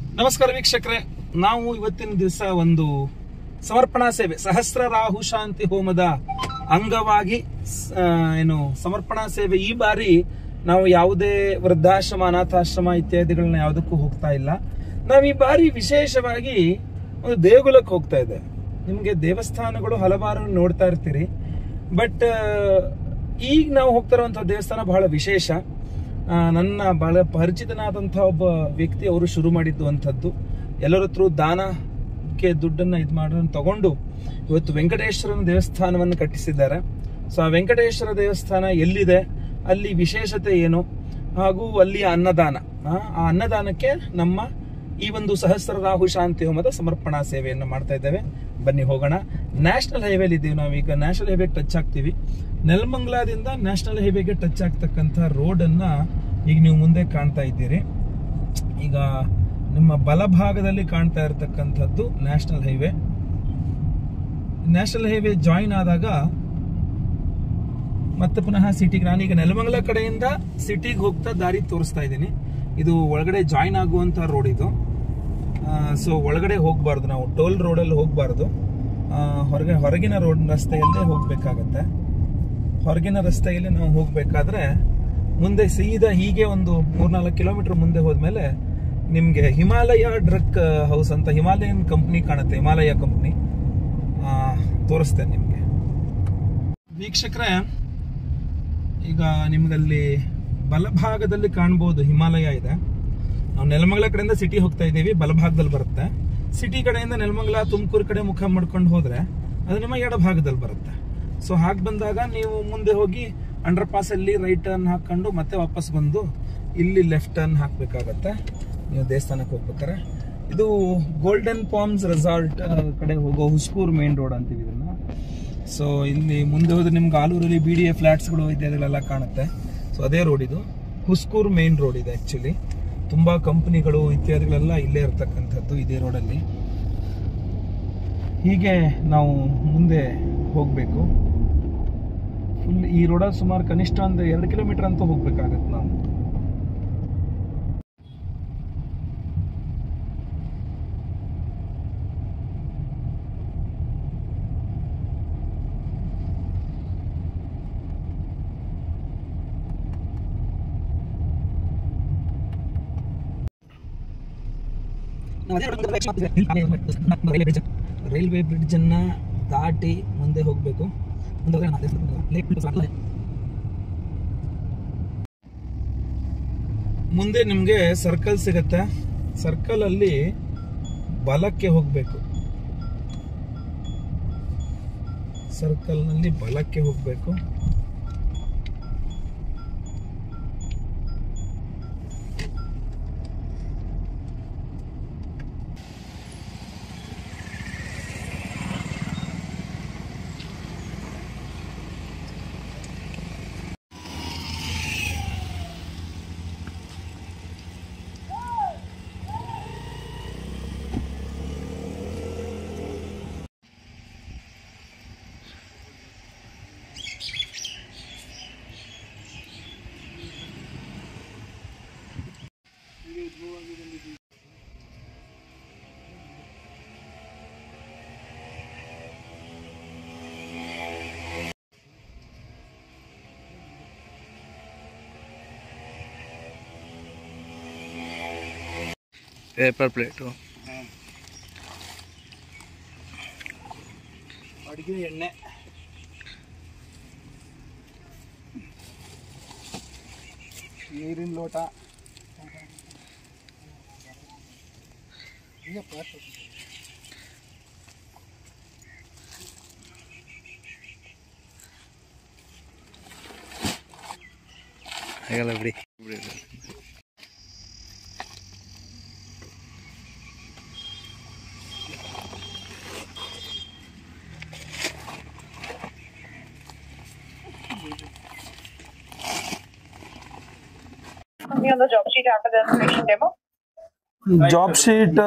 ನಮಸ್ಕಾರ ವೀಕ್ಷಕರೇ ನಾವು ಇವತ್ತಿನ ದಿವಸ ಒಂದು ಸಮರ್ಪಣಾ ಸೇವೆ ಸಹಸ್ರ ರಾಹು ಶಾಂತಿ ಹೋಮದ ಅಂಗವಾಗಿ ಸ್- ಆ, ಏನು ಸಮರ್ಪಣಾ ಸೇವೆ ಈ ಬಾರಿ ನಾವು ಯಾವುದೇ ವೃದ್ಧಾಶ್ರಮ ಅನಾಥಾಶ್ರಮ ಇತ್ಯಾದಿಗಳನ್ನ ಯಾವುದಕ್ಕೂ ಹೋಗ್ತಾ ಇಲ್ಲ ನಾವು ಈ ಬಾರಿ ವಿಶೇಷವಾಗಿ ಒಂದು ದೇಗುಲಕ್ಕೆ ಹೋಗ್ತಾ ಇದ್ದೇವೆ ನಿಮಗೆ ದೇವಸ್ಥಾನಗಳು ಹಲವಾರು ನೋಡ್ತಾ ಇರ್ತೀರಿ ಬಟ್ ಈಗ ನಾವು ಹೋಗ್ತಾ ಇರುವಂತಹ ದೇವಸ್ಥಾನ ಬಹಳ ವಿಶೇಷ ಆ, ನನ್ನ ಬಹಳ ಪರಿಚಿತನಾದಂಥ ಒಬ್ಬ ವ್ಯಕ್ತಿ ಅವರು ಶುರು ಮಾಡಿದ್ದು ಅಂಥದ್ದು ಎಲ್ಲರ ಹತ್ರ ದಾನಕ್ಕೆ ದುಡ್ಡನ್ನು ಇದು ಮಾಡೋದನ್ನ ತಗೊಂಡು ಇವತ್ತು ವೆಂಕಟೇಶ್ವರನ ದೇವಸ್ಥಾನವನ್ನು ಕಟ್ಟಿಸಿದ್ದಾರೆ ಸೊ ಆ ವೆಂಕಟೇಶ್ವರ ದೇವಸ್ಥಾನ ಎಲ್ಲಿದೆ ಅಲ್ಲಿ ವಿಶೇಷತೆ ಏನು ಹಾಗೂ ಅಲ್ಲಿಯ ಅನ್ನದಾನ ಆ ಆ ಅನ್ನದಾನಕ್ಕೆ ನಮ್ಮ ಈ ಒಂದು ಸಹಸ್ರ ರಾಹು ಶಾಂತಿ ಹೋಮದ ಸಮರ್ಪಣಾ ಸೇವೆಯನ್ನು ಮಾಡ್ತಾ ಇದ್ದೇವೆ ಬನ್ನಿ ಹೋಗೋಣ ನ್ಯಾಷನಲ್ ಹೈವೇಲಿ ಇದ್ದೀವಿ ನಾವೀಗ ನ್ಯಾಷನಲ್ ಹೈವೇಗೆ ಟಚ್ ಆಗ್ತೀವಿ ನೆಲಮಂಗಲದಿಂದ ನ್ಯಾಷನಲ್ ಹೈವೇಗೆ ಟಚ್ ಆಗ್ತಕ್ಕಂಥ ರೋಡನ್ನ ಈಗ ನೀವು ಮುಂದೆ ಕಾಣ್ತಾ ಇದ್ದೀರಿ ಈಗ ನಿಮ್ಮ ಬಲಭಾಗದಲ್ಲಿ ಕಾಣ್ತಾ ಇರತಕ್ಕಂಥದ್ದು national highway national highway join ಆದಾಗ ಮತ್ತೆ ಪುನಃ ಸಿಟಿಗೆ ನಾನೀಗ ನೆಲಮಂಗಲ ಕಡೆಯಿಂದ ಸಿಟಿಗೆ ಹೋಗ್ತಾ ದಾರಿ ತೋರಿಸ್ತಾ ಇದ್ದೀನಿ ಇದು ಒಳಗಡೆ ಜಾಯಿನ್ ಆಗುವಂತ ರೋಡ್ ಇದು ಸೊ ಒಳಗಡೆ ಹೋಗಬಾರ್ದು ನಾವು ಟೋಲ್ ರೋಡಲ್ಲಿ ಹೋಗಬಾರ್ದು ಹೊರಗೆ ಹೊರಗಿನ ರೋಡ್ ರಸ್ತೆಯಲ್ಲೇ ಹೋಗ್ಬೇಕಾಗತ್ತೆ ಹೊರಗಿನ ರಸ್ತೆಯಲ್ಲಿ ನಾವು ಹೋಗ್ಬೇಕಾದ್ರೆ ಮುಂದೆ ಸೀದಾ ಹೀಗೆ ಒಂದು ಮೂರ್ನಾಲ್ಕು ಕಿಲೋಮೀಟರ್ ಮುಂದೆ ಹೋದ್ಮೇಲೆ ನಿಮಗೆ ಹಿಮಾಲಯ ಡ್ರಗ್ ಹೌಸ್ ಅಂತ ಹಿಮಾಲಯನ್ ಕಂಪ್ನಿ ಕಾಣುತ್ತೆ ಹಿಮಾಲಯ ಕಂಪ್ನಿ ತೋರಿಸ್ತೇನೆ ನಿಮಗೆ ವೀಕ್ಷಕರೇ ಈಗ ನಿಮ್ಗಲ್ಲಿ ಬಲಭಾಗದಲ್ಲಿ ಕಾಣ್ಬೋದು ಹಿಮಾಲಯ ಇದೆ ನಾವು ನೆಲಮಂಗಲ ಕಡೆಯಿಂದ ಸಿಟಿ ಹೋಗ್ತಾ ಇದ್ದೀವಿ ಬಲಭಾಗದಲ್ಲಿ ಬರುತ್ತೆ ಸಿಟಿ ಕಡೆಯಿಂದ ನೆಲಮಂಗಲ ತುಮಕೂರು ಕಡೆ ಮುಖ ಮಾಡ್ಕೊಂಡು ಹೋದ್ರೆ ಅದು ನಿಮ್ಮ ಎಡ ಭಾಗದಲ್ಲಿ ಬರುತ್ತೆ ಸೊ ಹಾಗೆ ಬಂದಾಗ ನೀವು ಮುಂದೆ ಹೋಗಿ ಅಂಡರ್ ಪಾಸ್ ಅಲ್ಲಿ ರೈಟ್ ಟರ್ನ್ ಹಾಕೊಂಡು ಮತ್ತೆ ವಾಪಸ್ ಬಂದು ಇಲ್ಲಿ ಲೆಫ್ಟ್ ಟರ್ನ್ ಹಾಕ್ಬೇಕಾಗತ್ತೆ ನೀವು ದೇವಸ್ಥಾನಕ್ಕೆ ಹೋಗ್ಬೇಕಾರೆ ಇದು ಗೋಲ್ಡನ್ ಪಾಮ್ಸ್ ರೆಸಾರ್ಟ್ ಕಡೆ ಹೋಗೋ ಹುಸ್ಕೂರ್ ಮೇನ್ ರೋಡ್ ಅಂತೀವಿ ಇದನ್ನ ಸೊ ಇಲ್ಲಿ ಮುಂದೆ ಹೋದ್ರೆ ನಿಮ್ಗೆ ಆಲೂರಲ್ಲಿ ಬಿ ಡಿ ಎ ಫ್ಲಾಟ್ಸ್ಗಳು ಇತ್ಯಾದಿಗಳೆಲ್ಲ ಕಾಣುತ್ತೆ ಸೊ ಅದೇ ರೋಡ್ ಇದು ಹುಸ್ಕೂರ್ ಮೇನ್ ರೋಡ್ ಇದೆ ಆ್ಯಕ್ಚುಲಿ ತುಂಬ ಕಂಪ್ನಿಗಳು ಇತ್ಯಾದಿಗಳೆಲ್ಲ ಇಲ್ಲೇ ಇರ್ತಕ್ಕಂಥದ್ದು ಇದೇ ರೋಡಲ್ಲಿ ಹೀಗೆ ನಾವು ಮುಂದೆ ಹೋಗಬೇಕು ಫುಲ್ ಈ ರೋಡಲ್ಲಿ ಸುಮಾರು ಕನಿಷ್ಠ ಒಂದು ಎರಡು ಕಿಲೋಮೀಟರ್ ಅಂತೂ ಹೋಗ್ಬೇಕಾಗತ್ತೆ ನಾವು ರೈಲ್ವೆ ಬ್ರಿಡ್ಜ್ ಅನ್ನ ದಾಟಿ ಮುಂದೆ ಹೋಗಬೇಕು ಮುಂದೆ ನಿಮಗೆ ಸರ್ಕಲ್ ಸಿಗತ್ತೆ ಸರ್ಕಲ್ ಅಲ್ಲಿ ಬಲಕ್ಕೆ ಹೋಗಬೇಕು ಸರ್ಕಲ್ ನಲ್ಲಿ ಬಲಕ್ಕೆ ಹೋಗಬೇಕು ಪೇಪರ್ ಪ್ಲೇಟು ಅಡುಗೆ ಎಣ್ಣೆ ನೀರಿನ ಲೋಟ ಆಗಲ್ಲ ಬಿಡಿ ಬಿಡಿ me on the job sheet after the installation demo. Job sheet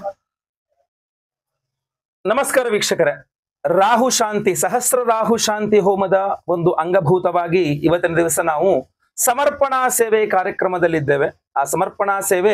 ನಮಸ್ಕಾರ ವೀಕ್ಷಕರೇ ರಾಹು ಶಾಂತಿ ಸಹಸ್ರ ರಾಹು ಶಾಂತಿ ಹೋಮದ ಒಂದು ಅಂಗಭೂತವಾಗಿ ಇವತ್ತಿನ ದಿವಸ ನಾವು ಸಮರ್ಪಣಾ ಸೇವೆ ಕಾರ್ಯಕ್ರಮದಲ್ಲಿದ್ದೇವೆ ಆ ಸಮರ್ಪಣಾ ಸೇವೆ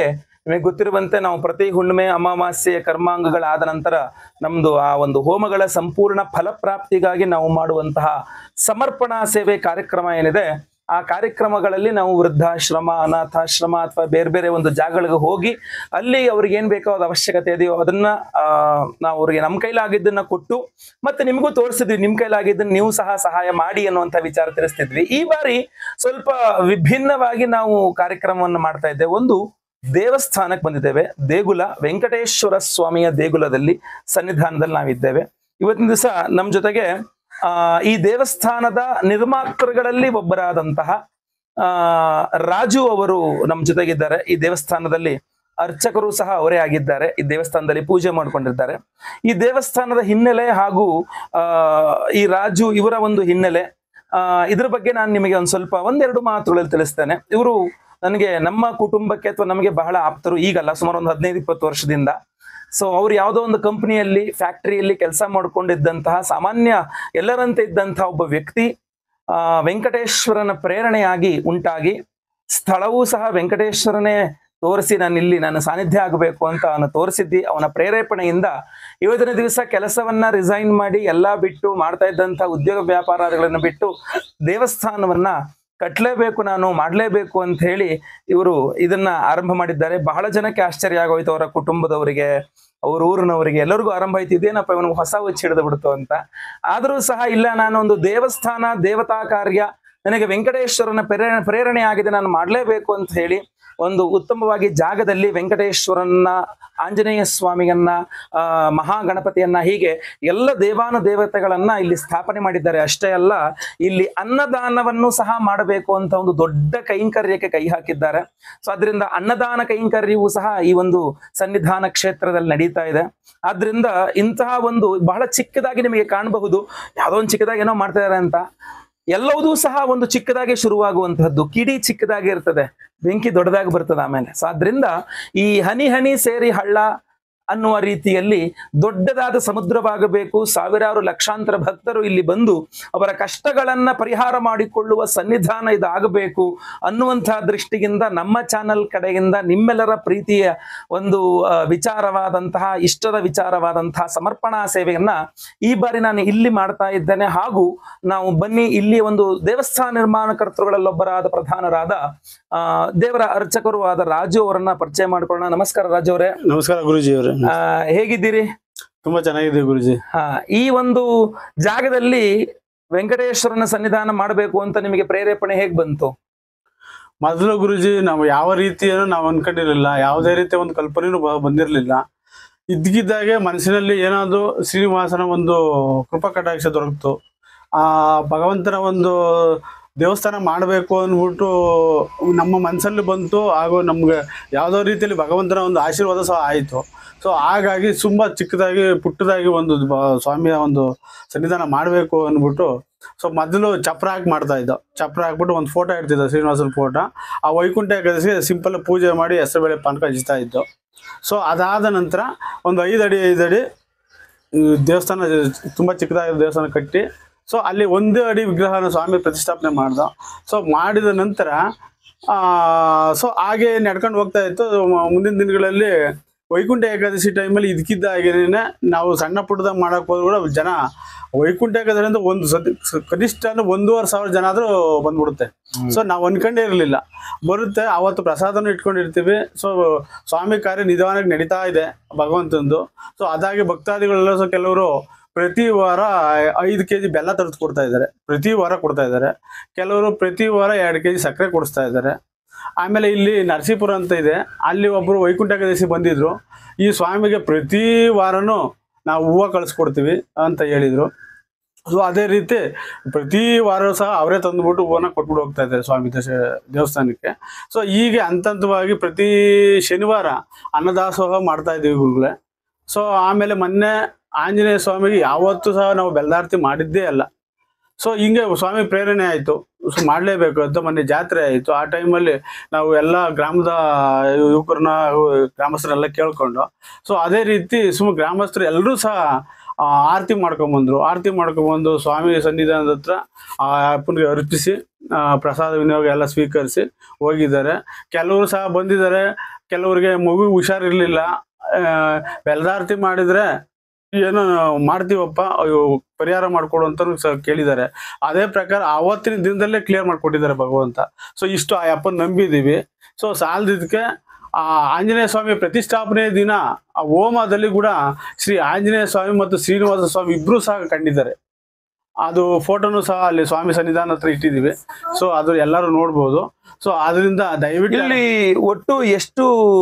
ನಿಮಗೆ ಗೊತ್ತಿರುವಂತೆ ನಾವು ಪ್ರತಿ ಹುಣ್ಣಿಮೆ ಅಮಾವಾಸ್ಯೆ ಕರ್ಮಾಂಗಗಳಾದ ನಂತರ ನಮ್ದು ಆ ಒಂದು ಹೋಮಗಳ ಸಂಪೂರ್ಣ ಫಲಪ್ರಾಪ್ತಿಗಾಗಿ ನಾವು ಮಾಡುವಂತಹ ಸಮರ್ಪಣಾ ಸೇವೆ ಕಾರ್ಯಕ್ರಮ ಏನಿದೆ ಆ ಕಾರ್ಯಕ್ರಮಗಳಲ್ಲಿ ನಾವು ವೃದ್ಧಾಶ್ರಮ ಅನಾಥಾಶ್ರಮ ಅಥವಾ ಬೇರೆ ಬೇರೆ ಒಂದು ಜಾಗಗಳಿಗೆ ಹೋಗಿ ಅಲ್ಲಿ ಅವ್ರಿಗೆ ಏನ್ ಬೇಕೋ ಅದ ಅವಶ್ಯಕತೆ ಇದೆಯೋ ಅದನ್ನ ಆ, ನಾವು ಅವ್ರಿಗೆ ನಮ್ಮ ಕೈಲಾಗಿದ್ದನ್ನ ಕೊಟ್ಟು ಮತ್ತೆ ನಿಮಗೂ ತೋರಿಸಿದ್ವಿ ನಿಮ್ ಕೈಲಾಗಿದ್ದನ್ನ ನೀವು ಸಹ ಸಹಾಯ ಮಾಡಿ ಅನ್ನುವಂಥ ವಿಚಾರ ತಿಳಿಸ್ತಿದ್ವಿ ಈ ಬಾರಿ ಸ್ವಲ್ಪ ವಿಭಿನ್ನವಾಗಿ ನಾವು ಕಾರ್ಯಕ್ರಮವನ್ನು ಮಾಡ್ತಾ ಇದ್ದೇವೆ ಒಂದು ದೇವಸ್ಥಾನಕ್ಕೆ ಬಂದಿದ್ದೇವೆ ದೇಗುಲ ವೆಂಕಟೇಶ್ವರ ಸ್ವಾಮಿಯ ದೇಗುಲದಲ್ಲಿ ಸನ್ನಿಧಾನದಲ್ಲಿ ನಾವಿದ್ದೇವೆ ಇವತ್ತಿನ ದಿವಸ ನಮ್ಮ ಜೊತೆಗೆ ಆ ಈ ದೇವಸ್ಥಾನದ ನಿರ್ಮಾತೃಗಳಲ್ಲಿ ಒಬ್ಬರಾದಂತಹ ಆ ರಾಜು ಅವರು ನಮ್ಮ ಜೊತೆಗಿದ್ದಾರೆ ಈ ದೇವಸ್ಥಾನದಲ್ಲಿ ಅರ್ಚಕರು ಸಹ ಅವರೇ ಆಗಿದ್ದಾರೆ ಈ ದೇವಸ್ಥಾನದಲ್ಲಿ ಪೂಜೆ ಮಾಡ್ಕೊಂಡಿದ್ದಾರೆ ಈ ದೇವಸ್ಥಾನದ ಹಿನ್ನೆಲೆ ಹಾಗೂ ಆ ಈ ರಾಜು ಇವರ ಒಂದು ಹಿನ್ನೆಲೆ ಆ ಇದ್ರ ಬಗ್ಗೆ ನಾನು ನಿಮಗೆ ಒಂದು ಸ್ವಲ್ಪ ಒಂದೆರಡು ಮಾತುಗಳಲ್ಲಿ ತಿಳಿಸ್ತೇನೆ ಇವರು ನನಗೆ ನಮ್ಮ ಕುಟುಂಬಕ್ಕೆ ಅಥವಾ ನಮಗೆ ಬಹಳ ಆಪ್ತರು ಈಗಲ್ಲ ಸುಮಾರು ಒಂದು ಹದಿನೈದು ಇಪ್ಪತ್ತು ವರ್ಷದಿಂದ ಸೊ ಅವ್ರು ಯಾವುದೋ ಒಂದು ಕಂಪನಿಯಲ್ಲಿ ಫ್ಯಾಕ್ಟರಿಯಲ್ಲಿ ಕೆಲಸ ಮಾಡ್ಕೊಂಡಿದ್ದಂತಹ ಸಾಮಾನ್ಯ ಎಲ್ಲರಂತೆ ಇದ್ದಂತಹ ಒಬ್ಬ ವ್ಯಕ್ತಿ ಆ ವೆಂಕಟೇಶ್ವರನ ಪ್ರೇರಣೆಯಾಗಿ ಉಂಟಾಗಿ ಸ್ಥಳವೂ ಸಹ ವೆಂಕಟೇಶ್ವರನೇ ತೋರಿಸಿ ನಾನು ಇಲ್ಲಿ ನನ್ನ ಸಾನ್ನಿಧ್ಯ ಆಗಬೇಕು ಅಂತ ಅವನು ತೋರಿಸಿದ್ದಿ ಅವನ ಪ್ರೇರೇಪಣೆಯಿಂದ ಇವತ್ತಿನ ದಿವಸ ಕೆಲಸವನ್ನ ರಿಸೈನ್ ಮಾಡಿ ಎಲ್ಲಾ ಬಿಟ್ಟು ಮಾಡ್ತಾ ಇದ್ದಂಥ ಉದ್ಯೋಗ ವ್ಯಾಪಾರಗಳನ್ನು ಬಿಟ್ಟು ದೇವಸ್ಥಾನವನ್ನ ಕಟ್ಟಲೇಬೇಕು ನಾನು ಮಾಡಲೇಬೇಕು ಅಂತ ಹೇಳಿ ಇವರು ಇದನ್ನ ಆರಂಭ ಮಾಡಿದ್ದಾರೆ ಬಹಳ ಜನಕ್ಕೆ ಆಶ್ಚರ್ಯ ಆಗೋಯ್ತು ಅವರ ಕುಟುಂಬದವರಿಗೆ ಅವ್ರ ಊರಿನವರಿಗೆ ಎಲ್ಲರಿಗೂ ಆರಂಭ ಆಯ್ತು ಇದೇನಪ್ಪ ಇವನಿಗೆ ಹೊಸ ಹುಚ್ಚು ಹಿಡಿದು ಬಿಡ್ತು ಅಂತ ಆದರೂ ಸಹ ಇಲ್ಲ ನಾನೊಂದು ದೇವಸ್ಥಾನ ದೇವತಾ ಕಾರ್ಯ ನನಗೆ ವೆಂಕಟೇಶ್ವರನ ಪ್ರೇರಣೆ ಪ್ರೇರಣೆ ಆಗಿದೆ ನಾನು ಮಾಡಲೇಬೇಕು ಅಂತ ಹೇಳಿ ಒಂದು ಉತ್ತಮವಾಗಿ ಜಾಗದಲ್ಲಿ ವೆಂಕಟೇಶ್ವರನ್ನ ಆಂಜನೇಯ ಸ್ವಾಮಿಯನ್ನ ಆ ಮಹಾಗಣಪತಿಯನ್ನ ಹೀಗೆ ಎಲ್ಲ ದೇವಾನು ದೇವತೆಗಳನ್ನ ಇಲ್ಲಿ ಸ್ಥಾಪನೆ ಮಾಡಿದ್ದಾರೆ ಅಷ್ಟೇ ಅಲ್ಲ ಇಲ್ಲಿ ಅನ್ನದಾನವನ್ನು ಸಹ ಮಾಡಬೇಕು ಅಂತ ಒಂದು ದೊಡ್ಡ ಕೈಂಕರ್ಯಕ್ಕೆ ಕೈ ಹಾಕಿದ್ದಾರೆ ಸೊ ಅದರಿಂದ ಅನ್ನದಾನ ಕೈಂಕರ್ಯವೂ ಸಹ ಈ ಒಂದು ಸನ್ನಿಧಾನ ಕ್ಷೇತ್ರದಲ್ಲಿ ನಡೀತಾ ಇದೆ ಆದ್ರಿಂದ ಇಂತಹ ಒಂದು ಬಹಳ ಚಿಕ್ಕದಾಗಿ ನಿಮಗೆ ಕಾಣಬಹುದು ಯಾವುದೋ ಒಂದು ಚಿಕ್ಕದಾಗಿ ಏನೋ ಮಾಡ್ತಾ ಇದ್ದಾರೆ ಅಂತ ಎಲ್ಲವುದೂ ಸಹ ಒಂದು ಚಿಕ್ಕದಾಗಿ ಶುರುವಾಗುವಂತಹದ್ದು ಕಿಡಿ ಚಿಕ್ಕದಾಗಿ ಇರ್ತದೆ ಬೆಂಕಿ ದೊಡ್ಡದಾಗಿ ಬರ್ತದೆ ಆಮೇಲೆ ಸೊ ಆದ್ರಿಂದ ಈ ಹನಿ ಹನಿ ಸೇರಿ ಹಳ್ಳ ಅನ್ನುವ ರೀತಿಯಲ್ಲಿ ದೊಡ್ಡದಾದ ಸಮುದ್ರವಾಗಬೇಕು ಸಾವಿರಾರು ಲಕ್ಷಾಂತರ ಭಕ್ತರು ಇಲ್ಲಿ ಬಂದು ಅವರ ಕಷ್ಟಗಳನ್ನ ಪರಿಹಾರ ಮಾಡಿಕೊಳ್ಳುವ ಸನ್ನಿಧಾನ ಇದಾಗಬೇಕು ಅನ್ನುವಂತಹ ದೃಷ್ಟಿಯಿಂದ ನಮ್ಮ ಚಾನಲ್ ಕಡೆಯಿಂದ ನಿಮ್ಮೆಲ್ಲರ ಪ್ರೀತಿಯ ಒಂದು ಆ, ವಿಚಾರವಾದಂತಹ ಇಷ್ಟದ ವಿಚಾರವಾದಂತಹ ಸಮರ್ಪಣಾ ಸೇವೆಯನ್ನ ಈ ಬಾರಿ ನಾನು ಇಲ್ಲಿ ಮಾಡ್ತಾ ಇದ್ದೇನೆ ಹಾಗೂ ನಾವು ಬನ್ನಿ ಇಲ್ಲಿ ಒಂದು ದೇವಸ್ಥಾನ ನಿರ್ಮಾಣಕರ್ತೃಗಳಲ್ಲೊಬ್ಬರಾದ ಪ್ರಧಾನರಾದ ಆ ದೇವರ ಅರ್ಚಕರು ಆದ ರಾಜು ಅವರನ್ನ ಪರಿಚಯ ಮಾಡ್ಕೊಳ್ಳೋಣ ನಮಸ್ಕಾರ ರಾಜು ಅವರೇ ನಮಸ್ಕಾರ ಗುರುಜಿ ಅವರೇ ಆ, ಹೇಗಿದ್ದೀರಿ ತುಂಬಾ ಚೆನ್ನಾಗಿದೆ ಗುರುಜಿ ಹಾ ಈ ಒಂದು ಜಾಗದಲ್ಲಿ ವೆಂಕಟೇಶ್ವರನ ಸನ್ನಿಧಾನ ಮಾಡಬೇಕು ಅಂತ ನಿಮಗೆ ಪ್ರೇರೇಪಣೆ ಹೇಗ್ ಬಂತು ಮೊದಲು ಗುರುಜಿ ನಾವು ಯಾವ ರೀತಿಯನ್ನು ನಾವು ಅನ್ಕೊಂಡಿರ್ಲಿಲ್ಲ ಯಾವುದೇ ರೀತಿಯ ಒಂದು ಕಲ್ಪನೆನೂ ಬ- ಬಂದಿರಲಿಲ್ಲ ಇದ್ದಕ್ಕಿದ್ದಾಗೆ ಮನಸ್ಸಿನಲ್ಲಿ ಏನಾದ್ರು ಶ್ರೀನಿವಾಸನ ಒಂದು ಕೃಪಾ ಕಟಾಕ್ಷ ದೊರಕ್ತು ಆ ಭಗವಂತನ ಒಂದು ದೇವಸ್ಥಾನ ಮಾಡಬೇಕು ಅಂದ್ಬಿಟ್ಟು ನಮ್ಮ ಮನಸ್ಸಲ್ಲಿ ಬಂತು ಹಾಗೂ ನಮ್ಗೆ ಯಾವುದೋ ರೀತಿಯಲ್ಲಿ ಭಗವಂತನ ಒಂದು ಆಶೀರ್ವಾದ ಸಹ ಆಯಿತು ಸೊ ಹಾಗಾಗಿ ತುಂಬ ಚಿಕ್ಕದಾಗಿ ಪುಟ್ಟದಾಗಿ ಒಂದು ಬ- ಸ್ವಾಮಿಯ ಒಂದು ಸನ್ನಿಧಾನ ಮಾಡಬೇಕು ಅಂದ್ಬಿಟ್ಟು ಸೊ ಮೊದಲು ಚಪ್ರ ಹಾಕಿ ಮಾಡ್ತಾ ಇದ್ದ ಚಪ್ರ ಹಾಕ್ಬಿಟ್ಟು ಒಂದು ಫೋಟೋ ಇಡ್ತಿದ್ದ ಶ್ರೀನಿವಾಸನ ಫೋಟೋ ಆ ವೈಕುಂಠ ಏಕಾದಶಿ ಸಿಂಪಲ್ ಪೂಜೆ ಮಾಡಿ ಹೆಸರುಬೇಳೆ ಪಾನಕ ಹಂಚ್ತಾ ಇದ್ದು ಸೊ ಅದಾದ ನಂತರ ಒಂದು ಐದು ಅಡಿ ಐದು ಅಡಿ ಈ ದೇವಸ್ಥಾನ ತುಂಬ ಚಿಕ್ಕದಾಗಿರೋ ದೇವಸ್ಥಾನ ಕಟ್ಟಿ ಸೊ ಅಲ್ಲಿ ಒಂದು ಅಡಿ ವಿಗ್ರಹನ ಸ್ವಾಮಿ ಪ್ರತಿಷ್ಠಾಪನೆ ಮಾಡ್ದ ಸೊ ಮಾಡಿದ ನಂತರ ಸೊ ಹಾಗೆ ನಡ್ಕೊಂಡು ಹೋಗ್ತಾ ಇತ್ತು ಮ- ಮುಂದಿನ ದಿನಗಳಲ್ಲಿ ವೈಕುಂಠ ಏಕಾದಶಿ ಟೈಮಲ್ಲಿ ಇದಕ್ಕಿದ್ದ ಹಾಗೇನೆ ನಾವು ಸಣ್ಣ ಪುಟ್ಟದಾಗ ಮಾಡಕ್ ಹೋದ್ರು ಕೂಡ ಜನ ವೈಕುಂಠ ಏಕಾದಶಿ ಅಂತ ಒಂದು ಸತಿ ಸ- ಕನಿಷ್ಠ ಅಂದ್ರೆ ಒಂದೂವರೆ ಸಾವಿರ ಜನ ಆದ್ರೂ ಬಂದ್ಬಿಡುತ್ತೆ ಸೊ ನಾವು ಅನ್ಕೊಂಡೇ ಇರಲಿಲ್ಲ ಬರುತ್ತೆ ಅವತ್ತು ಪ್ರಸಾದನೂ ಇಟ್ಕೊಂಡಿರ್ತೀವಿ ಸೊ ಸ್ವಾಮಿ ಕಾರ್ಯ ನಿಧಾನಕ್ಕೆ ನಡೀತಾ ಇದೆ ಭಗವಂತಂದು ಸೊ ಅದಾಗಿ ಭಕ್ತಾದಿಗಳೆಲ್ಲ ಸೊ ಕೆಲವರು ಪ್ರತಿ ವಾರ ಐದು ಕೆ ಜಿ ಬೆಲ್ಲ ತರಿಸಿ ಕೊಡ್ತಾ ಇದ್ದಾರೆ ಪ್ರತಿ ವಾರ ಕೊಡ್ತಾ ಇದ್ದಾರೆ ಕೆಲವರು ಪ್ರತಿ ವಾರ ಎರಡು ಕೆ ಜಿ ಸಕ್ಕರೆ ಕೊಡಿಸ್ತಾ ಇದ್ದಾರೆ ಆಮೇಲೆ ಇಲ್ಲಿ ನರಸೀಪುರ ಅಂತ ಇದೆ ಅಲ್ಲಿ ಒಬ್ಬರು ವೈಕುಂಠ ಏಕಾದಶಿ ಬಂದಿದ್ರು ಈ ಸ್ವಾಮಿಗೆ ಪ್ರತಿ ವಾರನೂ ನಾವು ಹೂವು ಕಳಿಸ್ಕೊಡ್ತೀವಿ ಅಂತ ಹೇಳಿದರು ಸೊ ಅದೇ ರೀತಿ ಪ್ರತಿ ವಾರ ಸಹ ಅವರೇ ತಂದುಬಿಟ್ಟು ಹೂವನ್ನ ಕೊಟ್ಬಿಟ್ಟು ಹೋಗ್ತಾ ಇದ್ದಾರೆ ಸ್ವಾಮಿ ದಶ ದೇವಸ್ಥಾನಕ್ಕೆ ಸೊ ಹೀಗೆ ಹಂತ ಹಂತವಾಗಿ ಪ್ರತಿ ಶನಿವಾರ ಅನ್ನದಾಸೋಹ ಮಾಡ್ತಾ ಇದ್ದೀವಿ ಗುರುಗಳೇ ಸೊ ಆಮೇಲೆ ಮೊನ್ನೆ ಆಂಜನೇಯ ಸ್ವಾಮಿಗೆ ಯಾವತ್ತೂ ಸಹ ನಾವು ಬೆಲ್ದಾರ್ತಿ ಮಾಡಿದ್ದೇ ಅಲ್ಲ ಸೊ ಹಿಂಗೆ ಸ್ವಾಮಿ ಪ್ರೇರಣೆ ಆಯಿತು ಸೊ ಮಾಡಲೇಬೇಕು ಅಂತ ಮೊನ್ನೆ ಜಾತ್ರೆ ಆಯಿತು ಆ ಟೈಮಲ್ಲಿ ನಾವು ಎಲ್ಲ ಗ್ರಾಮದ ಯುವಕರನ್ನ ಗ್ರಾಮಸ್ಥರೆಲ್ಲ ಕೇಳ್ಕೊಂಡು ಸೊ ಅದೇ ರೀತಿ ಸುಮ್ಮ ಗ್ರಾಮಸ್ಥರು ಎಲ್ಲರೂ ಸಹ ಆ, ಆರತಿ ಮಾಡ್ಕೊಂಬಂದ್ರು ಆರತಿ ಮಾಡ್ಕೊಂಬಂದು ಸ್ವಾಮಿ ಸನ್ನಿಧಾನದ ಹತ್ರ ಆ ಅಪ್ಪನಿಗೆ ಅರ್ಪಿಸಿ ಆ, ಪ್ರಸಾದ ವಿನಿಯೋಗ ಎಲ್ಲ ಸ್ವೀಕರಿಸಿ ಹೋಗಿದ್ದಾರೆ ಕೆಲವರು ಸಹ ಬಂದಿದ್ದಾರೆ ಕೆಲವರಿಗೆ ಮಗು ಹುಷಾರಿರ್ಲಿಲ್ಲ ಆ, ಬೆಲ್ದಾರ್ತಿ ಮಾಡಿದ್ರೆ ಏನೋ ಮಾಡ್ತೀವಪ್ಪ ಅಯ್ಯೋ ಪರಿಹಾರ ಮಾಡ್ಕೊಡು ಅಂತಾನು ಸ ಕೇಳಿದ್ದಾರೆ ಅದೇ ಪ್ರಕಾರ ಅವತ್ತಿನ ದಿನದಲ್ಲೇ ಕ್ಲಿಯರ್ ಮಾಡ್ಕೊಟ್ಟಿದ್ದಾರೆ ಭಗವಂತ ಸೊ ಇಷ್ಟು ಆ ಅಪ್ಪನ ನಂಬಿದೀವಿ ಸೊ ಸಾಲದಿದ್ದಕ್ಕೆ ಆ ಆಂಜನೇಯ ಸ್ವಾಮಿ ಪ್ರತಿಷ್ಠಾಪನೆ ದಿನ ಆ ಹೋಮದಲ್ಲಿ ಕೂಡ ಶ್ರೀ ಆಂಜನೇಯ ಸ್ವಾಮಿ ಮತ್ತು ಶ್ರೀನಿವಾಸ ಸ್ವಾಮಿ ಇಬ್ರು ಸಹ ಕಂಡಿದ್ದಾರೆ ಅದು ಫೋಟೋನು ಸಹ ಅಲ್ಲಿ ಸ್ವಾಮಿ ಸನ್ನಿಧಾನ ಹತ್ರ ಇಟ್ಟಿದ್ದೀವಿ ಸೊ ಅದು ಎಲ್ಲರೂ ನೋಡ್ಬೋದು ಸೊ ಅದರಿಂದ ದಯವಿಟ್ಟು ಇಲ್ಲಿ ಒಟ್ಟು ಎಷ್ಟು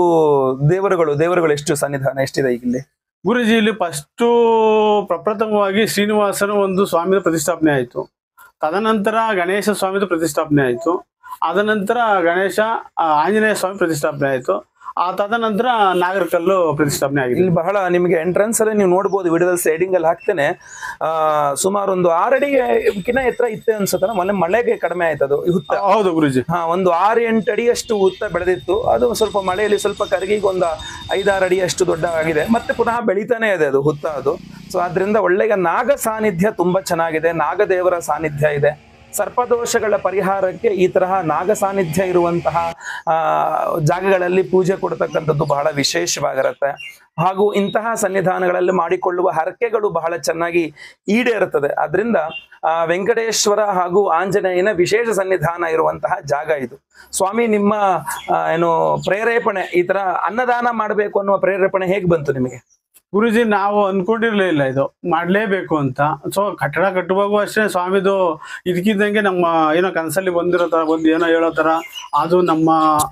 ದೇವರುಗಳು ದೇವರುಗಳು ಎಷ್ಟು ಸನ್ನಿಧಾನ ಎಷ್ಟಿದೆ ಈಗ ಇಲ್ಲಿ ಗುರುಜಿ ಇಲ್ಲಿ ಫಸ್ಟು ಪ್ರಪ್ರಥಮವಾಗಿ ಶ್ರೀನಿವಾಸನ ಒಂದು ಸ್ವಾಮಿದ ಪ್ರತಿಷ್ಠಾಪನೆ ಆಯಿತು ತದನಂತರ ಗಣೇಶ ಸ್ವಾಮಿದ ಪ್ರತಿಷ್ಠಾಪನೆ ಆಯಿತು ಅದ ನಂತರ ಗಣೇಶ ಆ, ಆಂಜನೇಯ ಸ್ವಾಮಿ ಪ್ರತಿಷ್ಠಾಪನೆ ಆಯಿತು ಆ ತದನಂತರ ನಾಗರಕಲ್ಲು ಪ್ರತಿಷ್ಠಾಪನೆ ಆಗಿದೆ ಇಲ್ಲಿ ಬಹಳ ನಿಮಗೆ ಎಂಟ್ರೆನ್ಸ್ ಅಲ್ಲಿ ನೀವು ನೋಡ್ಬೋದು ವಿಡಿಯೋದಲ್ಲಿ ಸೈಡಿಂಗ್ ಅಲ್ಲಿ ಹಾಕ್ತೇನೆ ಆ ಸುಮಾರು ಒಂದು ಆರಡಿಗಿನ ಎತ್ತರ ಇತ್ತೆ ಅನ್ಸುತ್ತಲ್ಲ ಮೊನ್ನೆ ಮಳೆಗೆ ಕಡಿಮೆ ಆಯ್ತದು ಈ ಹುತ್ತ ಹೌದು ಗುರುಜಿ ಹಾ ಒಂದು ಆರು ಎಂಟು ಅಡಿಯಷ್ಟು ಹುತ್ತ ಬೆಳೆದಿತ್ತು ಅದು ಸ್ವಲ್ಪ ಮಳೆಯಲ್ಲಿ ಸ್ವಲ್ಪ ಕರಗಿ ಒಂದು ಐದಾರು ಅಡಿಯಷ್ಟು ದೊಡ್ಡ ಆಗಿದೆ ಮತ್ತೆ ಪುನಃ ಬೆಳಿತಾನೆ ಇದೆ ಅದು ಹುತ್ತ ಅದು ಸೊ ಆದ್ರಿಂದ ಒಳ್ಳೆಯ ನಾಗ ಸಾನ್ನಿಧ್ಯ ತುಂಬಾ ಚೆನ್ನಾಗಿದೆ ನಾಗದೇವರ ಸಾನ್ನಿಧ್ಯ ಇದೆ ಸರ್ಪದೋಷಗಳ ಪರಿಹಾರಕ್ಕೆ ಈ ತರಹ ನಾಗ ಸಾನ್ನಿಧ್ಯ ಇರುವಂತಹ ಆ ಜಾಗಗಳಲ್ಲಿ ಪೂಜೆ ಕೊಡ್ತಕ್ಕಂಥದ್ದು ಬಹಳ ವಿಶೇಷವಾಗಿರುತ್ತೆ ಹಾಗೂ ಇಂತಹ ಸನ್ನಿಧಾನಗಳಲ್ಲಿ ಮಾಡಿಕೊಳ್ಳುವ ಹರಕೆಗಳು ಬಹಳ ಚೆನ್ನಾಗಿ ಈಡೇರುತ್ತದೆ ಅದರಿಂದ ಆ ವೆಂಕಟೇಶ್ವರ ಹಾಗೂ ಆಂಜನೇಯನ ವಿಶೇಷ ಸನ್ನಿಧಾನ ಇರುವಂತಹ ಜಾಗ ಇದು ಸ್ವಾಮಿ ನಿಮ್ಮ ಆ, ಏನು ಪ್ರೇರೇಪಣೆ ಈ ತರ ಅನ್ನದಾನ ಮಾಡಬೇಕು ಅನ್ನುವ ಪ್ರೇರೇಪಣೆ ಹೇಗೆ ಬಂತು ನಿಮಗೆ ಗುರುಜಿ ನಾವು ಅನ್ಕೊಂಡಿರ್ಲಿಲ್ಲ ಇದು ಮಾಡ್ಲೇಬೇಕು ಅಂತ ಸೊ ಕಟ್ಟಡ ಕಟ್ಟುವಾಗೂ ಅಷ್ಟೇ ಸ್ವಾಮಿದು ಇದಕ್ಕಿದ್ದಂಗೆ ನಮ್ಮ ಏನೋ ಕನಸಲ್ಲಿ ಬಂದಿರೋ ತರ ಬಂದು ಏನೋ ಹೇಳೋ ತರ ಅದು ನಮ್ಮ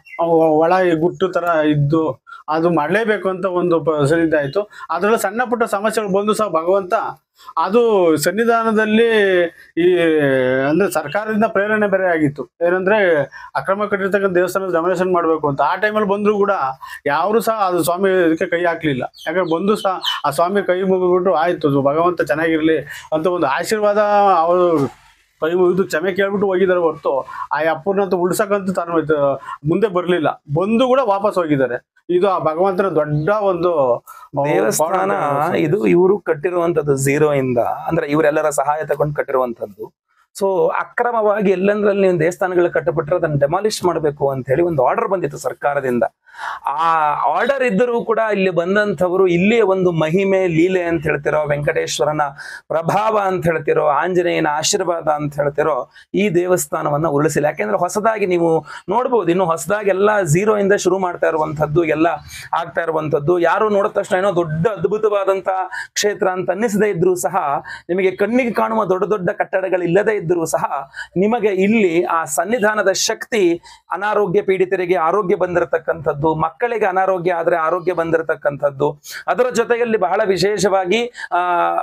ಒಳ ಗುಟ್ಟು ತರ ಇದ್ದು ಅದು ಮಾಡಲೇಬೇಕು ಅಂತ ಒಂದು ಪ- ಸನ್ನಿಧ ಆಯ್ತು ಅದರಲ್ಲಿ ಸಣ್ಣ ಪುಟ್ಟ ಸಮಸ್ಯೆಗಳು ಬಂದು ಸಹ ಭಗವಂತ ಅದು ಸನ್ನಿಧಾನದಲ್ಲಿ ಈ ಅಂದ್ರೆ ಸರ್ಕಾರದಿಂದ ಪ್ರೇರಣೆ ಬೇರೆ ಆಗಿತ್ತು ಏನಂದ್ರೆ ಅಕ್ರಮ ಕಟ್ಟಿರ್ತಕ್ಕಂಥ ದೇವಸ್ಥಾನದ ರೆನೋವೇಷನ್ ಮಾಡಬೇಕು ಅಂತ ಆ ಟೈಮಲ್ಲಿ ಬಂದ್ರು ಕೂಡ ಯಾರು ಸಹ ಅದು ಸ್ವಾಮಿ ಇದಕ್ಕೆ ಕೈ ಹಾಕ್ಲಿಲ್ಲ ಯಾಕಂದ್ರೆ ಬಂದು ಸಹ ಆ ಸ್ವಾಮಿ ಕೈ ಮುಗಿದ್ಬಿಟ್ಟು ಆಯ್ತು ಅದು ಭಗವಂತ ಚೆನ್ನಾಗಿರ್ಲಿ ಅಂತ ಒಂದು ಆಶೀರ್ವಾದ ಅವರು ಕೈ ಮುಗಿದು ಕ್ಷಮೆ ಕೇಳ್ಬಿಟ್ಟು ಹೋಗಿದ್ದಾರೆ ಹೊರತು ಆ ಅಪ್ಪನಂತ ಉಳ್ಸಕ್ಕಂತ ತಾನು ಇದು ಮುಂದೆ ಬರಲಿಲ್ಲ ಬಂದು ಕೂಡ ವಾಪಸ್ ಹೋಗಿದ್ದಾರೆ ಇದು ಆ ಭಗವಂತನ ದೊಡ್ಡ ಒಂದು ದೇವಸ್ಥಾನ ಇದು ಇವರು ಕಟ್ಟಿರುವಂತದ್ದು ಝೀರೋ ಇಂದ ಅಂದ್ರೆ ಇವರೆಲ್ಲರ ಸಹಾಯ ತಗೊಂಡು ಕಟ್ಟಿರುವಂತದ್ದು ಸೊ ಅಕ್ರಮವಾಗಿ ಎಲ್ಲಂದ್ರಲ್ಲಿ ನೀವು ದೇವಸ್ಥಾನಗಳು ಕಟ್ಟಬಿಟ್ರೆ ಅದನ್ನ ಡೆಮಾಲಿಷ್ ಮಾಡಬೇಕು ಅಂತ ಹೇಳಿ ಒಂದು ಆರ್ಡರ್ ಬಂದಿತ್ತು ಸರ್ಕಾರದಿಂದ ಆ ಆರ್ಡರ್ ಇದ್ದರೂ ಕೂಡ ಇಲ್ಲಿ ಬಂದಂಥವರು ಇಲ್ಲಿಯ ಒಂದು ಮಹಿಮೆ ಲೀಲೆ ಅಂತ ಹೇಳ್ತಿರೋ ವೆಂಕಟೇಶ್ವರನ ಪ್ರಭಾವ ಅಂತ ಹೇಳ್ತಿರೋ ಆಂಜನೇಯನ ಆಶೀರ್ವಾದ ಅಂತ ಹೇಳ್ತಿರೋ ಈ ದೇವಸ್ಥಾನವನ್ನ ಉರುಳಿಸಿಲ್ಲ ಯಾಕೆಂದ್ರೆ ಹೊಸದಾಗಿ ನೀವು ನೋಡ್ಬೋದು ಇನ್ನು ಹೊಸದಾಗಿ ಎಲ್ಲ ಝೀರೋ ಇಂದ ಶುರು ಮಾಡ್ತಾ ಇರುವಂತದ್ದು ಎಲ್ಲ ಆಗ್ತಾ ಇರುವಂತದ್ದು ಯಾರು ನೋಡಿದ ತಕ್ಷಣ ಏನೋ ದೊಡ್ಡ ಅದ್ಭುತವಾದಂತ ಕ್ಷೇತ್ರ ಅಂತ ಅನ್ನಿಸದೇ ಇದ್ರೂ ಸಹ ನಿಮಗೆ ಕಣ್ಣಿಗೆ ಕಾಣುವ ದೊಡ್ಡ ದೊಡ್ಡ ಕಟ್ಟಡಗಳು ಇಲ್ಲದೇ ಇದ್ರೂ ಸಹ ನಿಮಗೆ ಇಲ್ಲಿ ಆ ಸನ್ನಿಧಾನದ ಶಕ್ತಿ ಅನಾರೋಗ್ಯ ಪೀಡಿತರಿಗೆ ಆರೋಗ್ಯ ಬಂದಿರತಕ್ಕಂಥದ್ದು ಮಕ್ಕಳಿಗೆ ಅನಾರೋಗ್ಯ ಆದ್ರೆ ಆರೋಗ್ಯ ಬಂದಿರತಕ್ಕಂಥದ್ದು ಅದರ ಜೊತೆಯಲ್ಲಿ ಬಹಳ ವಿಶೇಷವಾಗಿ ಆ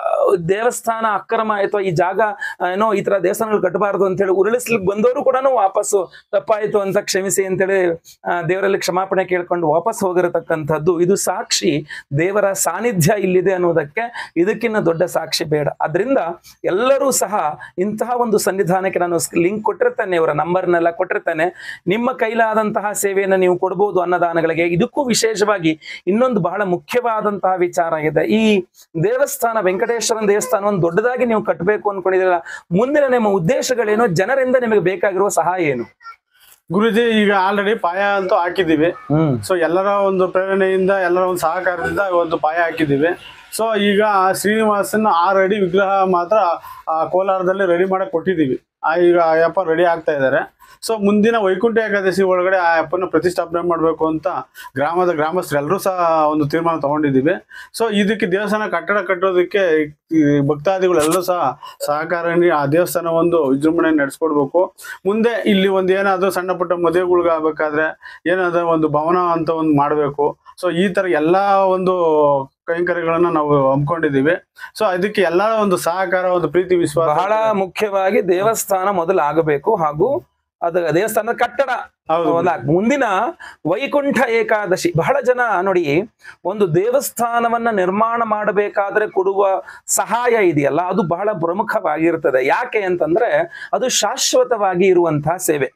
ದೇವಸ್ಥಾನ ಅಕ್ರಮ ಅಥವಾ ಈ ಜಾಗ ಆ, ಏನೋ ಈ ತರ ದೇವಸ್ಥಾನಗಳು ಕಟ್ಟಬಾರದು ಅಂತ ಹೇಳಿ ಉರುಳಿಸ್ಲಿಕ್ಕೆ ಬಂದವರು ಕೂಡ ವಾಪಸ್ಸು ತಪ್ಪಾಯಿತು ಅಂತ ಕ್ಷಮಿಸಿ ಅಂತೇಳಿ ಆ, ದೇವರಲ್ಲಿ ಕ್ಷಮಾಪಣೆ ಕೇಳ್ಕೊಂಡು ವಾಪಸ್ ಹೋಗಿರತಕ್ಕಂಥದ್ದು ಇದು ಸಾಕ್ಷಿ ದೇವರ ಸಾನ್ನಿಧ್ಯ ಇಲ್ಲಿದೆ ಅನ್ನೋದಕ್ಕೆ ಇದಕ್ಕಿಂತ ದೊಡ್ಡ ಸಾಕ್ಷಿ ಬೇಡ ಅದರಿಂದ ಎಲ್ಲರೂ ಸಹ ಇಂತಹ ಒಂದು ಸನ್ನಿಧಾನಕ್ಕೆ ನಾನು ಲಿಂಕ್ ಕೊಟ್ಟಿರ್ತೇನೆ ಇವರ ನಂಬರ್ನೆಲ್ಲ ಕೊಟ್ಟಿರ್ತೇನೆ ನಿಮ್ಮ ಕೈಲಾದಂತಹ ಸೇವೆಯನ್ನು ನೀವು ಕೊಡ್ಬೋದು ಅನ್ನದಾನಗಳಿಗೆ ಇದಕ್ಕೂ ವಿಶೇಷವಾಗಿ ಇನ್ನೊಂದು ಬಹಳ ಮುಖ್ಯವಾದಂತಹ ವಿಚಾರ ಇದೆ ಈ ದೇವಸ್ಥಾನ ವೆಂಕಟೇಶ್ವರನ ದೇವಸ್ಥಾನವನ್ನು ದೊಡ್ಡದಾಗಿ ನೀವು ಕಟ್ಟಬೇಕು ಅನ್ಕೊಂಡಿದ್ದೀರಲ್ಲ ಮುಂದಿನ ನಿಮ್ಮ ಉದ್ದೇಶಗಳೇನು ಜನರಿಂದ ನಿಮಗೆ ಬೇಕಾಗಿರುವ ಸಹಾಯ ಏನು ಗುರುಜಿ ಈಗ ಆಲ್ರೆಡಿ ಪಾಯ ಅಂತೂ ಹಾಕಿದ್ದೀವಿ ಹ್ಮ್ ಸೊ ಎಲ್ಲರ ಒಂದು ಪ್ರೇರಣೆಯಿಂದ ಎಲ್ಲರ ಒಂದು ಸಹಕಾರದಿಂದ ಒಂದು ಪಾಯ ಹಾಕಿದ್ದೀವಿ ಸೊ ಈಗ ಶ್ರೀನಿವಾಸನ ಆರು ಅಡಿ ವಿಗ್ರಹ ಮಾತ್ರ ಆ ಕೋಲಾರದಲ್ಲಿ ರೆಡಿ ಮಾಡಕ್ ಕೊಟ್ಟಿದ್ದೀವಿ ಆ ಈಗ ಆ ಅಪ್ಪ ರೆಡಿ ಆಗ್ತಾ ಇದ್ದಾರೆ ಸೊ ಮುಂದಿನ ವೈಕುಂಠ ಏಕಾದಶಿ ಒಳಗಡೆ ಆ ಅಪ್ಪನ ಪ್ರತಿಷ್ಠಾಪನೆ ಮಾಡಬೇಕು ಅಂತ ಗ್ರಾಮದ ಗ್ರಾಮಸ್ಥರೆಲ್ಲರೂ ಸಹ ಒಂದು ತೀರ್ಮಾನ ತಗೊಂಡಿದ್ದೀವಿ ಸೊ ಇದಕ್ಕೆ ದೇವಸ್ಥಾನ ಕಟ್ಟಡ ಕಟ್ಟೋದಕ್ಕೆ ಈ ಭಕ್ತಾದಿಗಳೆಲ್ಲರೂ ಸಹ ಸಹಕಾರ ನೀಡಿ ಆ ದೇವಸ್ಥಾನ ಒಂದು ವಿಜೃಂಭಣೆ ನಡೆಸ್ಕೊಡ್ಬೇಕು ಮುಂದೆ ಇಲ್ಲಿ ಒಂದು ಏನಾದರೂ ಸಣ್ಣ ಪುಟ್ಟ ಮದುವೆಗಳ್ಗಾಗಬೇಕಾದ್ರೆ ಏನಾದರೂ ಒಂದು ಭವನ ಅಂತ ಒಂದು ಮಾಡಬೇಕು ಸೊ ಈ ತರ ಎಲ್ಲಾ ಒಂದು ಕೈಂಕರ್ಯಗಳನ್ನ ನಾವು ಹಮ್ಮಿಕೊಂಡಿದ್ದೀವಿ ಸೊ ಅದಕ್ಕೆ ಎಲ್ಲರ ಒಂದು ಸಹಕಾರ ಒಂದು ಪ್ರೀತಿ ವಿಶ್ವಾಸ ಬಹಳ ಮುಖ್ಯವಾಗಿ ದೇವಸ್ಥಾನ ಮೊದಲು ಆಗಬೇಕು ಹಾಗೂ ಅದು ದೇವಸ್ಥಾನದ ಕಟ್ಟಡ ಹೌದು. ಅಲ್ಲ, ಮುಂದಿನ ವೈಕುಂಠ ಏಕಾದಶಿ ಬಹಳ ಜನ ನೋಡಿ ಒಂದು ದೇವಸ್ಥಾನವನ್ನ ನಿರ್ಮಾಣ ಮಾಡಬೇಕಾದ್ರೆ ಕೊಡುವ ಸಹಾಯ ಇದೆಯಲ್ಲ ಅದು ಬಹಳ ಪ್ರಮುಖವಾಗಿರ್ತದೆ ಯಾಕೆ ಅಂತಂದ್ರೆ ಅದು ಶಾಶ್ವತವಾಗಿ ಇರುವಂತಹ ಸೇವೆ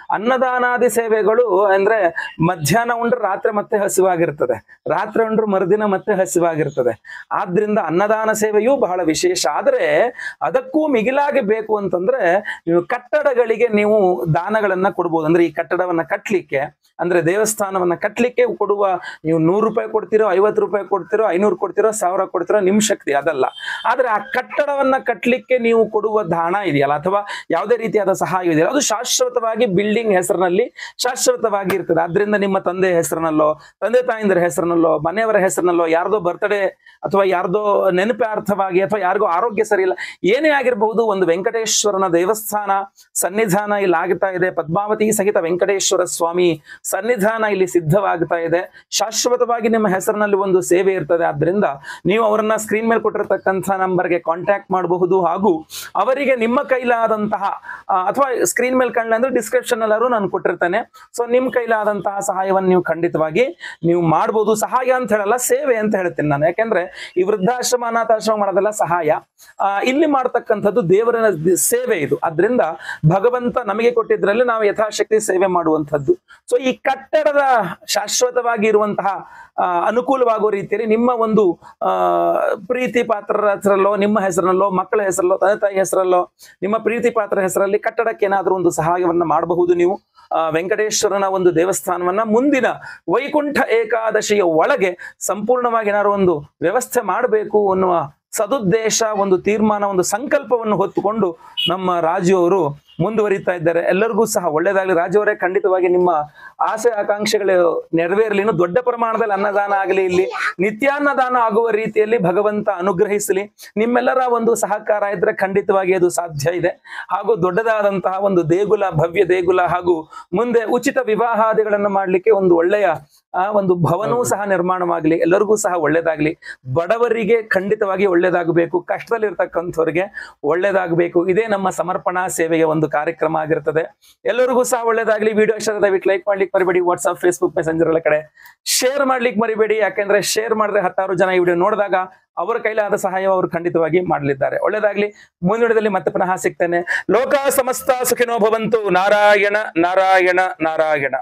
ಅನ್ನದಾನಾದಿ ಸೇವೆಗಳು ಅಂದ್ರೆ ಮಧ್ಯಾಹ್ನ ಉಂಡ್ರೆ ರಾತ್ರಿ ಮತ್ತೆ ಹಸಿವಾಗಿರ್ತದೆ ರಾತ್ರಿ ಉಂಡ್ರೆ ಮರುದಿನ ಮತ್ತೆ ಹಸಿವಾಗಿರ್ತದೆ ಆದ್ರಿಂದ ಅನ್ನದಾನ ಸೇವೆಯೂ ಬಹಳ ವಿಶೇಷ ಆದ್ರೆ ಅದಕ್ಕೂ ಮಿಗಿಲಾಗಿ ಬೇಕು ಅಂತಂದ್ರೆ ನೀವು ಕಟ್ಟಡಗಳಿಗೆ ನೀವು ದಾನಗಳನ್ನ ಕೊಡ್ಬೋದು ಅಂದ್ರೆ ಈ ಕಟ್ಟಡವನ್ನ ಕಟ್ಲಿಕ್ಕೆ ಅಂದ್ರೆ ದೇವಸ್ಥಾನವನ್ನ ಕಟ್ಲಿಕ್ಕೆ ಕೊಡುವ ನೀವು ನೂರು ರೂಪಾಯಿ ಕೊಡ್ತಿರೋ ಐವತ್ತು ರೂಪಾಯಿ ಕೊಡ್ತಿರೋ ಐನೂರು ಕೊಡ್ತಿರೋ ಸಾವಿರ ಕೊಡ್ತಿರೋ ನಿಮ್ ಶಕ್ತಿ ಅದಲ್ಲ ಆದ್ರೆ ಆ ಕಟ್ಟಡವನ್ನ ಕಟ್ಲಿಕ್ಕೆ ನೀವು ಕೊಡುವ ದಾನ ಇದೆಯಲ್ಲ ಅಥವಾ ಯಾವುದೇ ರೀತಿಯಾದ ಸಹಾಯ ಇದೆಯಲ್ಲ ಅದು ಶಾಶ್ವತವಾಗಿ ಬಿಲ್ಡಿಂಗ್ ಹೆಸರಿನಲ್ಲಿ ಶಾಶ್ವತವಾಗಿ ಇರ್ತದೆ ಆದ್ರಿಂದ ನಿಮ್ಮ ತಂದೆ ಹೆಸರಿನಲ್ಲೋ ತಂದೆ ತಾಯಿಂದರ ಹೆಸರಿನಲ್ಲೋ ಮನೆಯವರ ಹೆಸರಿನಲ್ಲೋ ಯಾರ್ದೋ ಬರ್ತ್ಡೇ ಅಥವಾ ಯಾರ್ದೋ ನೆನಪಾರ್ಥವಾಗಿ ಅಥವಾ ಯಾರಿಗೋ ಆರೋಗ್ಯ ಸರಿ ಇಲ್ಲ ಏನೇ ಆಗಿರಬಹುದು ಒಂದು ವೆಂಕಟೇಶ್ವರನ ದೇವಸ್ಥಾನ ಸನ್ನಿಧಾನ ಇಲ್ಲಿ ಆಗ್ತಾ ಇದೆ ಪದ್ಮಾವತಿ ಸಹಿತ ವೆಂಕಟೇಶ್ವರ ಸ್ವಾಮಿ ಸನ್ನಿಧಾನ ಇಲ್ಲಿ ಸಿದ್ಧವಾಗ್ತಾ ಇದೆ ಶಾಶ್ವತವಾಗಿ ನಿಮ್ಮ ಹೆಸರಿನಲ್ಲಿ ಒಂದು ಸೇವೆ ಇರ್ತದೆ ಆದ್ರಿಂದ ನೀವು ಅವರನ್ನ ಸ್ಕ್ರೀನ್ ಮೇಲೆ ಕೊಟ್ಟಿರ್ತಕ್ಕಂಥ ನಂಬರ್ಗೆ ಕಾಂಟ್ಯಾಕ್ಟ್ ಮಾಡಬಹುದು ಹಾಗೂ ಅವರಿಗೆ ನಿಮ್ಮ ಕೈಲಾದಂತಹ ಆ, ಅಥವಾ ಸ್ಕ್ರೀನ್ ಮೇಲೆ ಕಾಣಲ ಅಂದ್ರೆ ಡಿಸ್ಕ್ರಿಪ್ಷನ್ ಎಲ್ಲರೂ ನಾನು ಕೊಟ್ಟಿರ್ತೇನೆ ಸೊ ನಿಮ್ಮ ಕೈಲಾದಂತಹ ಸಹಾಯವನ್ನು ನೀವು ಖಂಡಿತವಾಗಿ ನೀವು ಮಾಡ್ಬೋದು ಸಹಾಯ ಅಂತ ಹೇಳಲ್ಲ ಸೇವೆ ಅಂತ ಹೇಳ್ತೀನಿ ನಾನು ಯಾಕೆಂದ್ರೆ ಈ ವೃದ್ಧಾಶ್ರಮ ಅನಾಥಾಶ್ರಮ ಮಾಡೋದೆಲ್ಲ ಸಹಾಯ ಆ, ಇಲ್ಲಿ ಮಾಡ್ತಕ್ಕಂಥದ್ದು ದೇವರ ದಿ- ಸೇವೆ ಇದು ಅದರಿಂದ ಭಗವಂತ ನಮಗೆ ಕೊಟ್ಟಿದ್ರಲ್ಲಿ ನಾವು ಯಥಾಶಕ್ತಿ ಸೇವೆ ಮಾಡುವಂಥದ್ದು ಸೊ ಈ ಕಟ್ಟಡದ ಶಾಶ್ವತವಾಗಿ ಇರುವಂತಹ ಆ, ಅನುಕೂಲವಾಗುವ ರೀತಿಯಲ್ಲಿ ನಿಮ್ಮ ಒಂದು ಆ ಪ್ರೀತಿ ಪಾತ್ರರ ಹೆಸರಲ್ಲೋ ನಿಮ್ಮ ಹೆಸರಿನಲ್ಲೋ ಮಕ್ಕಳ ಹೆಸರಲ್ಲೋ ತಂದೆ ತಾಯಿ ಹೆಸರಲ್ಲೋ ನಿಮ್ಮ ಪ್ರೀತಿ ಪಾತ್ರ ಹೆಸರಲ್ಲಿ ಕಟ್ಟಡಕ್ಕೆ ಏನಾದರೂ ಒಂದು ಸಹಾಯವನ್ನ ಮಾಡಬಹುದು ನೀವು ಆ, ವೆಂಕಟೇಶ್ವರನ ಒಂದು ದೇವಸ್ಥಾನವನ್ನ ಮುಂದಿನ ವೈಕುಂಠ ಏಕಾದಶಿಯ ಒಳಗೆ ಸಂಪೂರ್ಣವಾಗಿ ಏನಾದ್ರು ಒಂದು ವ್ಯವಸ್ಥೆ ಮಾಡಬೇಕು ಅನ್ನುವ ಸದುದ್ದೇಶ ಒಂದು ತೀರ್ಮಾನ ಒಂದು ಸಂಕಲ್ಪವನ್ನು ಹೊತ್ತುಕೊಂಡು ನಮ್ಮ ರಾಜು ಅವರು ಮುಂದುವರಿತಾ ಇದ್ದಾರೆ ಎಲ್ಲರಿಗೂ ಸಹ ಒಳ್ಳೇದಾಗಲಿ ರಾಜು ಅವರೇ ಖಂಡಿತವಾಗಿ ನಿಮ್ಮ ಆಸೆ ಆಕಾಂಕ್ಷೆಗಳು ನೆರವೇರಲಿ ಇನ್ನು ದೊಡ್ಡ ಪ್ರಮಾಣದಲ್ಲಿ ಅನ್ನದಾನ ಆಗಲಿ ಇಲ್ಲಿ ನಿತ್ಯಾನ್ನದಾನ ಆಗುವ ರೀತಿಯಲ್ಲಿ ಭಗವಂತ ಅನುಗ್ರಹಿಸಲಿ ನಿಮ್ಮೆಲ್ಲರ ಒಂದು ಸಹಕಾರ ಇದ್ರೆ ಖಂಡಿತವಾಗಿ ಅದು ಸಾಧ್ಯ ಇದೆ ಹಾಗೂ ದೊಡ್ಡದಾದಂತಹ ಒಂದು ದೇಗುಲ ಭವ್ಯ ದೇಗುಲ ಹಾಗೂ ಮುಂದೆ ಉಚಿತ ವಿವಾಹಾದಿಗಳನ್ನು ಮಾಡಲಿಕ್ಕೆ ಒಂದು ಒಳ್ಳೆಯ ಆ ಒಂದು ಭವನವೂ ಸಹ ನಿರ್ಮಾಣವಾಗಲಿ ಎಲ್ಲರಿಗೂ ಸಹ ಒಳ್ಳೇದಾಗ್ಲಿ ಬಡವರಿಗೆ ಖಂಡಿತವಾಗಿ ಒಳ್ಳೇದಾಗಬೇಕು ಕಷ್ಟದಲ್ಲಿರ್ತಕ್ಕಂಥವ್ರಿಗೆ ಒಳ್ಳೇದಾಗಬೇಕು ಇದೇ ನಮ್ಮ ಸಮರ್ಪಣಾ ಸೇವೆಯ ಒಂದು ಕಾರ್ಯಕ್ರಮ ಆಗಿರ್ತದೆ ಎಲ್ಲರಿಗೂ ಸಹ ಒಳ್ಳೇದಾಗ್ಲಿ ವಿಡಿಯೋ ಇಷ್ಟ ಆದ್ರೆ ದಯವಿಟ್ಟು ಲೈಕ್ ಮಾಡ್ಲಿಕ್ಕೆ ಮರಿಬೇಡಿ ವಾಟ್ಸ್ಆಪ್ ಫೇಸ್ಬುಕ್ ಮೆಸೆಂಜರ್ ಎಲ್ಲ ಕಡೆ ಶೇರ್ ಮಾಡ್ಲಿಕ್ಕೆ ಮರಿಬೇಡಿ ಯಾಕೆಂದ್ರೆ ಶೇರ್ ಮಾಡಿದ್ರೆ ಹತ್ತಾರು ಜನ ಈ ವಿಡಿಯೋ ನೋಡಿದಾಗ ಅವರ ಕೈಲಾದ ಸಹಾಯ ಅವರು ಖಂಡಿತವಾಗಿ ಮಾಡಲಿದ್ದಾರೆ ಒಳ್ಳೇದಾಗ್ಲಿ ಮುಂದಿನದಲ್ಲಿ ಮತ್ತೆ ಪುನಃ ಸಿಗ್ತೇನೆ ಲೋಕ ಸಮಸ್ತ ಸುಖಿನೋ ಭವಂತು ನಾರಾಯಣ ನಾರಾಯಣ ನಾರಾಯಣ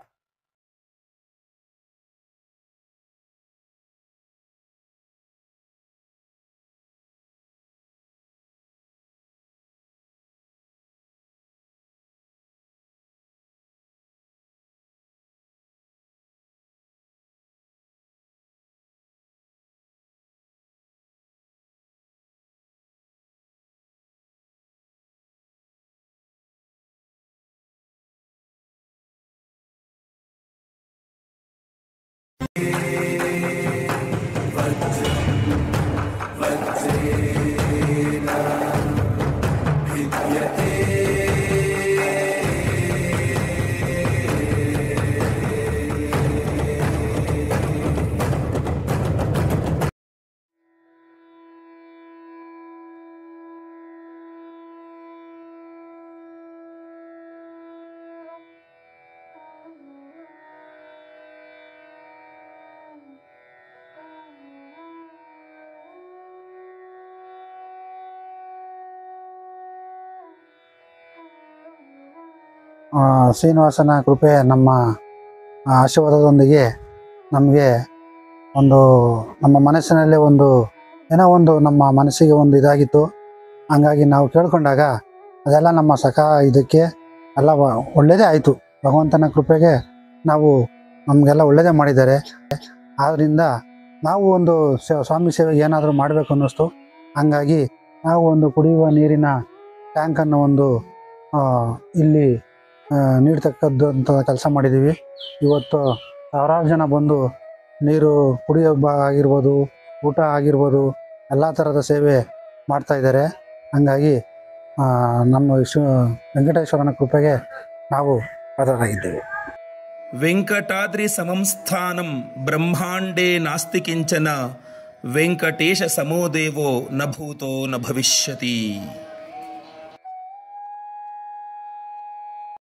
ಆ, ಶ್ರೀನಿವಾಸನ ಕೃಪೆ ನಮ್ಮ ಆಶೀರ್ವಾದದೊಂದಿಗೆ ನಮಗೆ ಒಂದು ನಮ್ಮ ಮನಸ್ಸಿನಲ್ಲಿ ಒಂದು ಏನೋ ಒಂದು ನಮ್ಮ ಮನಸ್ಸಿಗೆ ಒಂದು ಇದಾಗಿತ್ತು ಹಂಗಾಗಿ ನಾವು ಕೇಳ್ಕೊಂಡಾಗ ಅದೆಲ್ಲ ನಮ್ಮ ಸಖ ಇದಕ್ಕೆ ಎಲ್ಲ ವ- ಒಳ್ಳೆಯದೇ ಆಯಿತು ಭಗವಂತನ ಕೃಪೆಗೆ ನಾವು ನಮಗೆಲ್ಲ ಒಳ್ಳೆಯದೇ ಮಾಡಿದ್ದಾರೆ ಆದ್ದರಿಂದ ನಾವು ಒಂದು ಸ- ಸ್ವಾಮಿ ಸೇವೆಗೆ ಏನಾದರೂ ಮಾಡಬೇಕು ಅನ್ನಿಸ್ತು ಹಂಗಾಗಿ ನಾವು ಒಂದು ಕುಡಿಯುವ ನೀರಿನ ಟ್ಯಾಂಕನ್ನು ಒಂದು ಆ, ಇಲ್ಲಿ ಆ, ನೀಡ್ತಕ್ಕದ್ದು ಅಂತ ಕೆಲಸ ಮಾಡಿದ್ದೀವಿ ಇವತ್ತು ಸಾವಿರಾರು ಜನ ಬಂದು ನೀರು ಕುಡಿಯೋ ಬ ಆಗಿರ್ಬೋದು ಊಟ ಆಗಿರ್ಬೋದು ಎಲ್ಲ ಥರದ ಸೇವೆ ಮಾಡ್ತಾ ಇದ್ದಾರೆ ಹಂಗಾಗಿ ಆ, ನಮ್ಮ ವಿಶ್ವ ವೆಂಕಟೇಶ್ವರನ ಕೃಪೆಗೆ ನಾವು ಪಾತ್ರರಾಗಿದ್ದೇವೆ ವೆಂಕಟಾದ್ರಿ ಸಮಂ ಸ್ಥಾನಂ ಬ್ರಹ್ಮಾಂಡೇ ನಾಸ್ತಿ ಕಿಂಚನ ವೆಂಕಟೇಶ ಸಮೋ ದೇವೋ ನ ಭೂತೋ ನ ಭವಿಷ್ಯತಿ